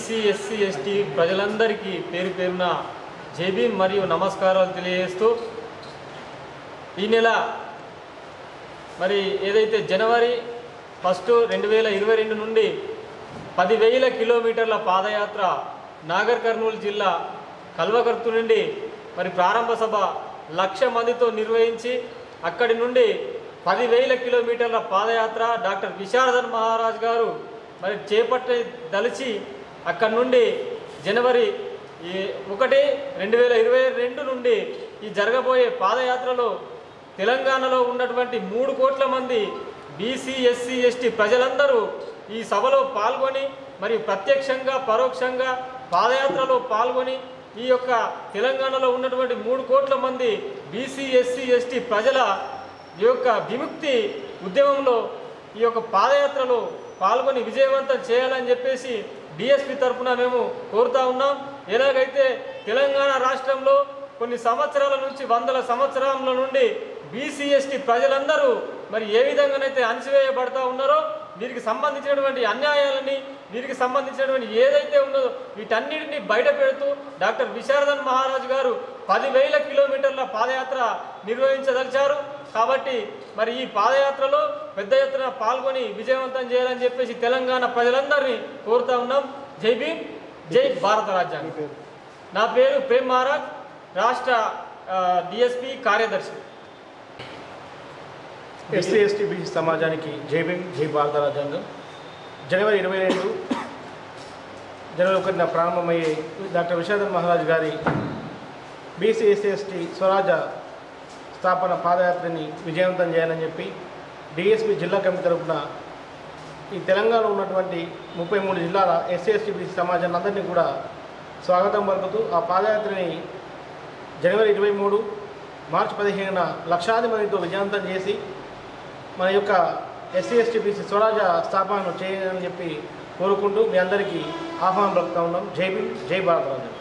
BC SC ST ప్రజలందరికీ పేరు పేరున జేబీ మరియు నమస్కారాలు తెలియజేస్తూ ఈ నెల మరి ఏదైతే జనవరి ఫస్ట్ రెండు వేల ఇరవై రెండు నుండి పదివేల కిలోమీటర్ల పాదయాత్ర నాగర్ కర్నూలు జిల్లా కల్వకర్తు నుండి మరి ప్రారంభ సభ లక్ష మందితో నిర్వహించి అక్కడి నుండి పదివేల కిలోమీటర్ల పాదయాత్ర డాక్టర్ విశారదన్ మహారాజ్ గారు మరి చేపట్ట దలిచి అక్కడి నుండి జనవరి ఈ ఒకటి రెండు వేల ఇరవై రెండు నుండి ఈ జరగబోయే పాదయాత్రలో తెలంగాణలో ఉన్నటువంటి మూడు కోట్ల మంది బీసీ ఎస్సీ ఎస్టీ ప్రజలందరూ ఈ సభలో పాల్గొని మరియు ప్రత్యక్షంగా పరోక్షంగా పాదయాత్రలో పాల్గొని ఈ యొక్క తెలంగాణలో ఉన్నటువంటి మూడు కోట్ల మంది బీసీ ఎస్సీ ఎస్టీ ప్రజల ఈ యొక్క విముక్తి ఉద్యమంలో ఈ యొక్క పాదయాత్రలో పాల్గొని విజయవంతం చేయాలని చెప్పేసి డిఎస్పి తరఫున మేము కోరుతా ఉన్నాం ఎలాగైతే తెలంగాణ రాష్ట్రంలో కొన్ని సంవత్సరాల నుంచి వందల సంవత్సరాల నుండి బీసీ ఎస్టీ ప్రజలందరూ మరి ఏ విధంగానైతే అణచివేయబడతా ఉన్నారో వీరికి సంబంధించినటువంటి అన్యాయాలని వీరికి సంబంధించినటువంటి ఏదైతే ఉన్నదో వీటన్నిటిని బయట పెడుతూ డాక్టర్ విశారదన్ మహారాజ్ గారు పదివేల కిలోమీటర్ల పాదయాత్ర నిర్వహించదలిచారు కాబట్టి మరి ఈ పాదయాత్రలో పెద్ద ఎత్తున పాల్గొని విజయవంతం చేయాలని చెప్పేసి తెలంగాణ ప్రజలందరినీ కోరుతా ఉన్నాం జై భీమ్ జై భారత రాజ్యాంగం నా పేరు ప్రేమ్ మహారాజ్ రాష్ట్ర డిఎస్పి కార్యదర్శి ఎస్సీ ఎస్టీ బీసీ సమాజానికి జై భీమ్ జై భారత రాజ్యాంగం జనవరి ఇరవై రెండు జనవరి ఒకటిన ప్రారంభమయ్యే డాక్టర్ విశాదన్ మహారాజ్ గారి బీసీ ఎస్సీ ఎస్టీ స్వరాజ్య స్థాపన పాదయాత్రని విజయవంతం చేయాలని చెప్పి డిఎస్పి జిల్లా కమిటీ తరఫున ఈ తెలంగాణలో ఉన్నటువంటి ముప్పై మూడు జిల్లాల ఎస్సీ ఎస్టీ బీసీ సమాజాన్ని అందరినీ కూడా స్వాగతం పలుకుతూ ఆ పాదయాత్రని జనవరి ఇరవై మూడు మార్చి పదిహేనున లక్షాది మందితో విజయవంతం చేసి మన యొక్క ఎస్సీ ఎస్టీ బీసీ స్వరాజ్య స్థాపనను చేయాలని చెప్పి కోరుకుంటూ మీ అందరికీ ఆహ్వానం పలుకుతా ఉన్నాం జై భీమ్ జై భారత రాజ్యం